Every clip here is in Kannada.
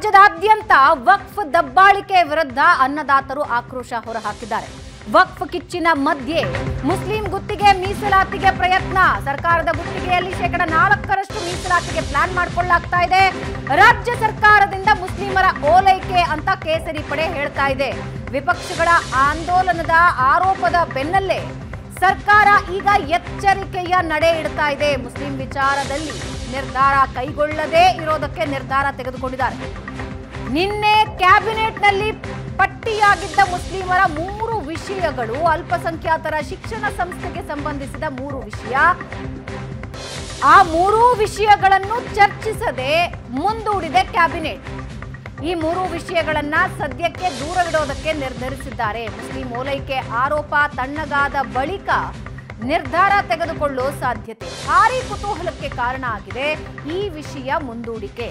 ರಾಜ್ಯದಾದ್ಯಂತ ವಕ್ಫ್ ದಬ್ಬಾಳಿಕೆ ವಿರುದ್ಧ ಅನ್ನದಾತರು ಆಕ್ರೋಶ ಹೊರಹಾಕಿದ್ದಾರೆ ವಕ್ಫ್ ಕಿಚ್ಚಿನ ಮಧ್ಯೆ ಮುಸ್ಲಿಂ ಗುತ್ತಿಗೆ ಮೀಸಲಾತಿಗೆ ಪ್ರಯತ್ನ ಸರ್ಕಾರದ ಗುತ್ತಿಗೆಯಲ್ಲಿ ಶೇಕಡ ನಾಲ್ಕರಷ್ಟು ಮೀಸಲಾತಿಗೆ ಪ್ಲಾನ್ ಮಾಡಿಕೊಳ್ಳಲಾಗ್ತಾ ಇದೆ ರಾಜ್ಯ ಸರ್ಕಾರದಿಂದ ಮುಸ್ಲಿಮರ ಓಲೈಕೆ ಅಂತ ಕೇಸರಿ ಪಡೆ ಹೇಳ್ತಾ ಇದೆ ವಿಪಕ್ಷಗಳ ಆಂದೋಲನದ ಆರೋಪದ ಬೆನ್ನಲ್ಲೇ ಸರ್ಕಾರ ಈಗ ಎಚ್ಚರಿಕೆಯ ನಡೆ ಇಡ್ತಾ ಇದೆ ಮುಸ್ಲಿಂ ವಿಚಾರದಲ್ಲಿ ನಿರ್ಧಾರ ಕೈಗೊಳ್ಳದೇ ಇರೋದಕ್ಕೆ ನಿರ್ಧಾರ ತೆಗೆದುಕೊಂಡಿದ್ದಾರೆ ನಿನ್ನೆ ಕ್ಯಾಬಿನೆಟ್ನಲ್ಲಿ ಪಟ್ಟಿಯಾಗಿದ್ದ ಮುಸ್ಲಿಮರ ಮೂರು ವಿಷಯಗಳು ಅಲ್ಪಸಂಖ್ಯಾತರ ಶಿಕ್ಷಣ ಸಂಸ್ಥೆಗೆ ಸಂಬಂಧಿಸಿದ ಮೂರು ವಿಷಯ ಆ ಮೂರೂ ವಿಷಯಗಳನ್ನು ಚರ್ಚಿಸದೆ ಮುಂದೂಡಿದೆ ಕ್ಯಾಬಿನೆಟ್ ಈ ಮೂರು ವಿಷಯಗಳನ್ನ ಸದ್ಯಕ್ಕೆ ದೂರವಿಡೋದಕ್ಕೆ ನಿರ್ಧರಿಸಿದ್ದಾರೆ ಮುಸ್ಲಿಂ ಓಲೈಕೆ ಆರೋಪ ತಣ್ಣಗಾದ ಬಳಿಕ ನಿರ್ಧಾರ ತೆಗೆದುಕೊಳ್ಳೋ ಸಾಧ್ಯತೆ ಭಾರಿ ಕುತೂಹಲಕ್ಕೆ ಕಾರಣ ಆಗಿದೆ ಈ ವಿಷಯ ಮುಂದೂಡಿಕೆ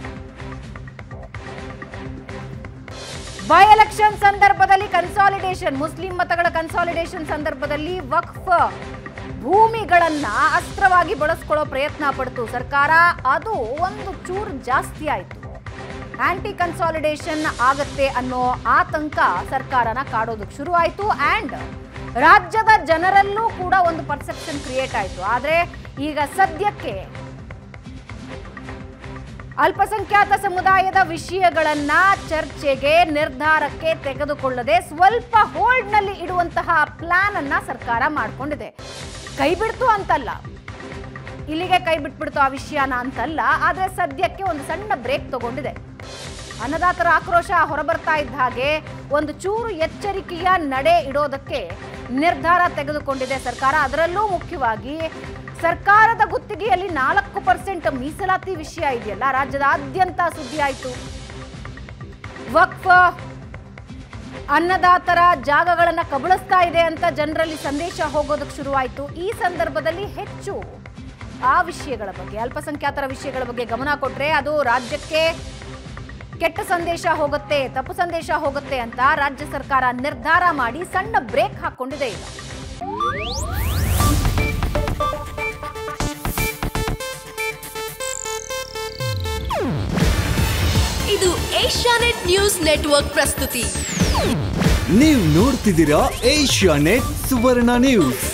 ಬೈ ಎಲೆಕ್ಷನ್ ಸಂದರ್ಭದಲ್ಲಿ ಕನ್ಸಾಲಿಡೇಷನ್ ಮುಸ್ಲಿಂ ಮತಗಳ ಕನ್ಸಾಲಿಡೇಷನ್ ಸಂದರ್ಭದಲ್ಲಿ ವಕ್ಫ್ ಭೂಮಿಗಳನ್ನ ಅಸ್ತ್ರವಾಗಿ ಬಳಸ್ಕೊಳ್ಳೋ ಪ್ರಯತ್ನ ಪಡ್ತು ಸರ್ಕಾರ ಅದು ಒಂದು ಚೂರು ಜಾಸ್ತಿ ಆಯಿತು ಆಂಟಿ ಕನ್ಸಾಲಿಡೇಷನ್ ಆಗತ್ತೆ ಅನ್ನೋ ಆತಂಕ ಸರ್ಕಾರನ ಕಾಡೋದಕ್ಕೆ ಶುರು ಆಯಿತು ಆ್ಯಂಡ್ ರಾಜ್ಯದ ಜನರಲ್ಲೂ ಕೂಡ ಒಂದು ಪರ್ಸೆಪ್ಷನ್ ಕ್ರಿಯೇಟ್ ಆಯಿತು ಆದರೆ ಈಗ ಸದ್ಯಕ್ಕೆ ಅಲ್ಪಸಂಖ್ಯಾತ ಸಮುದಾಯದ ವಿಷಯಗಳನ್ನ ಚರ್ಚೆಗೆ ನಿರ್ಧಾರಕ್ಕೆ ತೆಗೆದುಕೊಳ್ಳದೆ ಸ್ವಲ್ಪ ಹೋಲ್ಡ್ನಲ್ಲಿ ಇಡುವಂತಹ ಪ್ಲಾನ್ ಅನ್ನ ಸರ್ಕಾರ ಮಾಡಿಕೊಂಡಿದೆ ಕೈ ಬಿಡ್ತು ಅಂತಲ್ಲ ಇಲ್ಲಿಗೆ ಕೈ ಬಿಟ್ಬಿಡ್ತು ಆ ವಿಷಯನ ಅಂತಲ್ಲ ಆದ್ರೆ ಸದ್ಯಕ್ಕೆ ಒಂದು ಸಣ್ಣ ಬ್ರೇಕ್ ತಗೊಂಡಿದೆ ಅನ್ನದಾತರ ಆಕ್ರೋಶ ಹೊರಬರ್ತಾ ಇದ್ದ ಹಾಗೆ ಒಂದು ಚೂರು ಎಚ್ಚರಿಕೆಯ ನಡೆ ಇಡೋದಕ್ಕೆ ನಿರ್ಧಾರ ತೆಗೆದುಕೊಂಡಿದೆ ಸರ್ಕಾರ ಅದರಲ್ಲೂ ಮುಖ್ಯವಾಗಿ ಸರ್ಕಾರದ ಗುತ್ತಿಗೆಯಲ್ಲಿ ನಾಲ್ಕು ಪರ್ಸೆಂಟ್ ಮೀಸಲಾತಿ ವಿಷಯ ಇದೆಯಲ್ಲ ರಾಜ್ಯದಾದ್ಯಂತ ಸುದ್ದಿ ಆಯಿತು ವಕ್ಫ್ ಅನ್ನದಾತರ ಜಾಗಗಳನ್ನ ಕಬಳಿಸ್ತಾ ಇದೆ ಅಂತ ಜನರಲ್ಲಿ ಸಂದೇಶ ಹೋಗೋದಕ್ಕೆ ಶುರುವಾಯಿತು ಈ ಸಂದರ್ಭದಲ್ಲಿ ಹೆಚ್ಚು ಆ ವಿಷಯಗಳ ಬಗ್ಗೆ ಅಲ್ಪಸಂಖ್ಯಾತರ ವಿಷಯಗಳ ಬಗ್ಗೆ ಗಮನ ಕೊಟ್ರೆ ಅದು ರಾಜ್ಯಕ್ಕೆ ಕೆಟ್ಟ ಸಂದೇಶ ಹೋಗುತ್ತೆ ತಪ್ಪು ಸಂದೇಶ ಹೋಗುತ್ತೆ ಅಂತ ರಾಜ್ಯ ಸರ್ಕಾರ ನಿರ್ಧಾರ ಮಾಡಿ ಸಣ್ಣ ಬ್ರೇಕ್ ಹಾಕೊಂಡಿದೆ ಈಗ ಇದು ಏಷ್ಯಾನೆಟ್ ನ್ಯೂಸ್ ನೆಟ್ವರ್ಕ್ ಪ್ರಸ್ತುತಿ ನೀವು ನೋಡ್ತಿದ್ದೀರಾ ಏಷ್ಯಾ ನೆಟ್ ಸುವರ್ಣ ನ್ಯೂಸ್